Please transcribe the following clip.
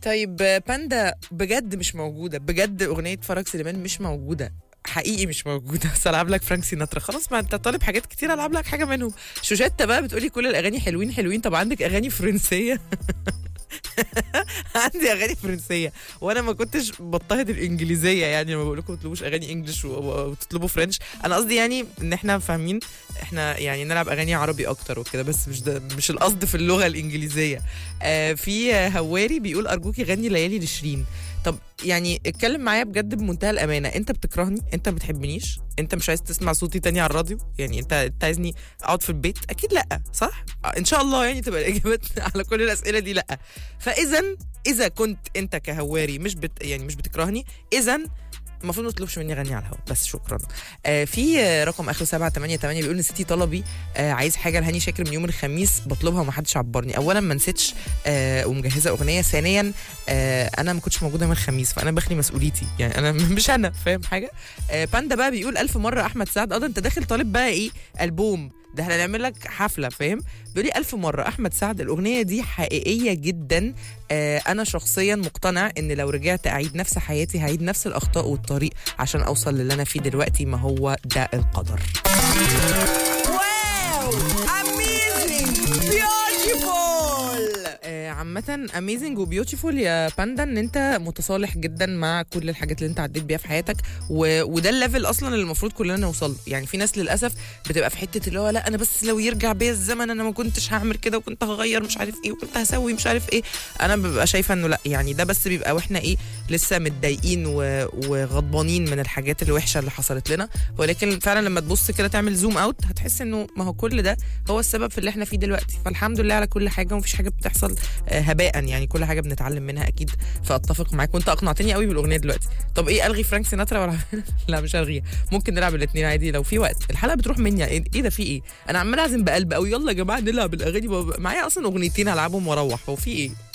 طيب آه، باندا بجد مش موجوده بجد اغنيه فرج سليمان مش موجوده حقيقي مش موجوده بس العب لك فرانك سيناترا خلاص ما انت طالب حاجات كتير العب لك حاجه منهم شوشتة بقى بتقولي كل الاغاني حلوين حلوين طب عندك اغاني فرنسيه عندي اغاني فرنسيه وانا ما كنتش بضطهد الانجليزيه يعني لما بقول لكم ما تطلبوش اغاني انجلش و- و- وتطلبوا فرنش انا قصدي يعني ان احنا فاهمين احنا يعني نلعب اغاني عربي اكتر وكده بس مش ده مش القصد في اللغه الانجليزيه آه في آه، هواري بيقول ارجوكي غني ليالي لشيرين طب يعني اتكلم معايا بجد بمنتهى الامانه انت بتكرهني انت ما بتحبنيش انت مش عايز تسمع صوتي تاني على الراديو يعني انت انت عايزني اقعد في البيت اكيد لا صح آه، ان شاء الله يعني تبقى الاجابات على كل الاسئله دي لا فاذا اذا كنت انت كهواري مش بت يعني مش بتكرهني اذا المفروض ما تطلبش مني اغني على الهواء بس شكرا آه في آه، رقم اخره 788 بيقول نسيتي طلبي آه عايز حاجه لهاني شاكر من يوم الخميس بطلبها ومحدش عبرني اولا ما نسيتش آه ومجهزه اغنيه ثانيا آه انا ما كنتش موجوده من الخميس فانا بخلي مسؤوليتي يعني انا مش انا فاهم حاجه آه باندا بقى بيقول الف مره احمد سعد اه ده انت داخل طالب بقى ايه البوم ده احنا هنعمل لك حفله فاهم بيقول لي الف مره احمد سعد الاغنيه دي حقيقيه جدا آه انا شخصيا مقتنع ان لو رجعت اعيد نفس حياتي هعيد نفس الاخطاء والطريق عشان اوصل للي انا فيه دلوقتي ما هو ده القدر واو اميزنج بيوتيفول عامة اميزنج وبيوتيفول يا باندا ان انت متصالح جدا مع كل الحاجات اللي انت عديت بيها في حياتك و... وده الليفل اصلا اللي المفروض كلنا نوصل له. يعني في ناس للاسف بتبقى في حته اللي هو لا انا بس لو يرجع بيا الزمن انا ما كنتش هعمل كده وكنت هغير مش عارف ايه وكنت هسوي مش عارف ايه انا ببقى شايفه انه لا يعني ده بس بيبقى واحنا ايه لسه متضايقين و... وغضبانين من الحاجات الوحشه اللي حصلت لنا ولكن فعلا لما تبص كده تعمل زوم اوت هتحس انه ما هو كل ده هو السبب في اللي احنا فيه دلوقتي فالحمد لله على كل حاجه ومفيش حاجه بتحصل آه، هباء يعني كل حاجه بنتعلم منها اكيد فاتفق معاك وانت اقنعتني قوي بالاغنيه دلوقتي طب ايه الغي فرانك سيناترا ولا لا مش الغيها ممكن نلعب الاثنين عادي لو في وقت الحلقه بتروح مني ايه إيه ده في ايه انا عمال اعزم بقلب قوي يلا يا جماعه نلعب الاغاني ببقى- معايا اصلا اغنيتين هلعبهم واروح هو في ايه